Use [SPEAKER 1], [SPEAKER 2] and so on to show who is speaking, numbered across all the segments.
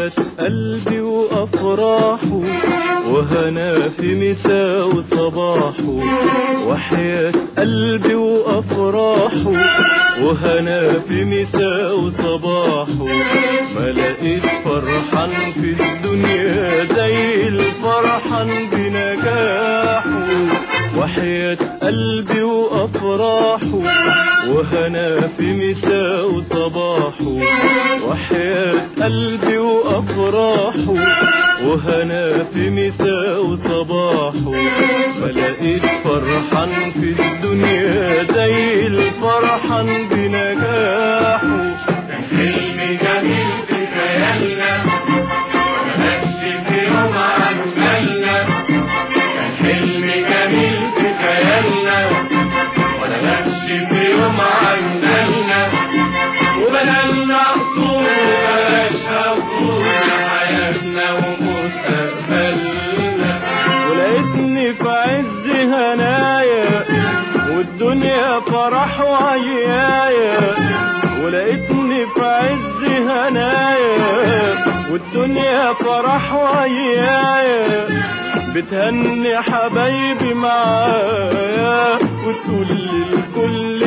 [SPEAKER 1] وحياة قلبي وأفراحه وهنا في مساء وصباحه وحياة قلبي وأفراحه وهنا في مساء وصباحه ما لقيت فرحان في الدنيا زي الفرحان بنجاحه وحياة قلبي وأفراحه وهنا في مساء وصباحه وحياة قلبي وأفراحه وهنا في مساء وصباحه ما لقيت فرحان في الدنيا زي الفرحان بنجاحه
[SPEAKER 2] حلم جميل في خيالنا مكانش في يوم عن بالنا كان حلم جميل في خيالنا ولا مكانش في يوم عن بالنا وبدلنا قصور بلاش قصور حياتنا ومستقبلنا
[SPEAKER 1] ولقيتني في عز هنايا والدنيا فرح وعيايا ولقيتني في عز هنايا والدنيا فرح وعيايا بتهني حبايبي معايا وتقول للكل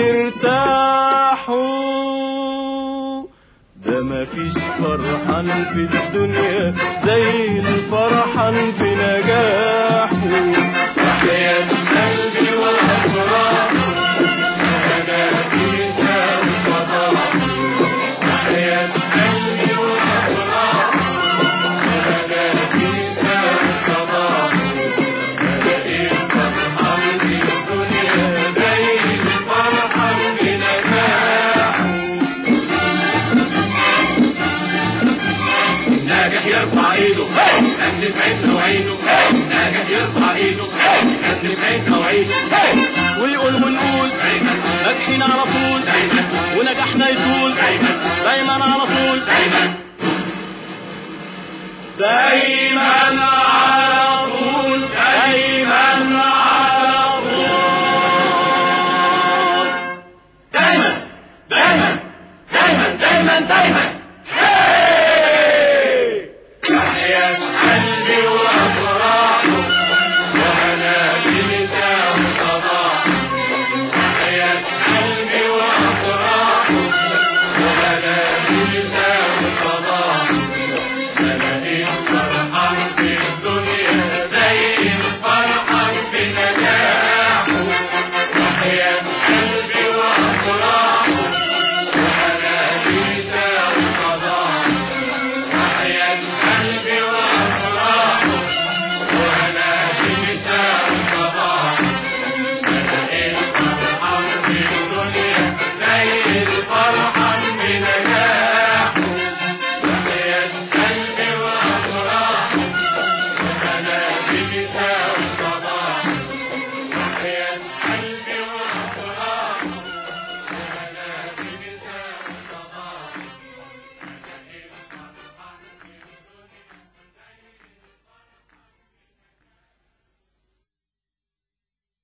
[SPEAKER 1] ارتاحوا ده مفيش فرحان في الدنيا زي الفرحان في نجاحه
[SPEAKER 2] وحياة قلبي والأفراح أنا في شام الفضاء وحياة قلبي والأفراح أنا في شام الفضاء لقيت فرحان في الدنيا زي الفرحان بنجاحه ناجح يرفع ايده يكذب عينه وعيده ناجح يرفع ايده يكذب عينه وعيده
[SPEAKER 1] ويقول ونقول
[SPEAKER 2] دايما
[SPEAKER 1] ناجحين على طول
[SPEAKER 2] دايما
[SPEAKER 1] ونجاحنا يطول
[SPEAKER 2] دايما
[SPEAKER 1] دايما على طول
[SPEAKER 2] دايما
[SPEAKER 1] دايما على طول دايما على طول
[SPEAKER 2] دايما دايما دايما دايما دايما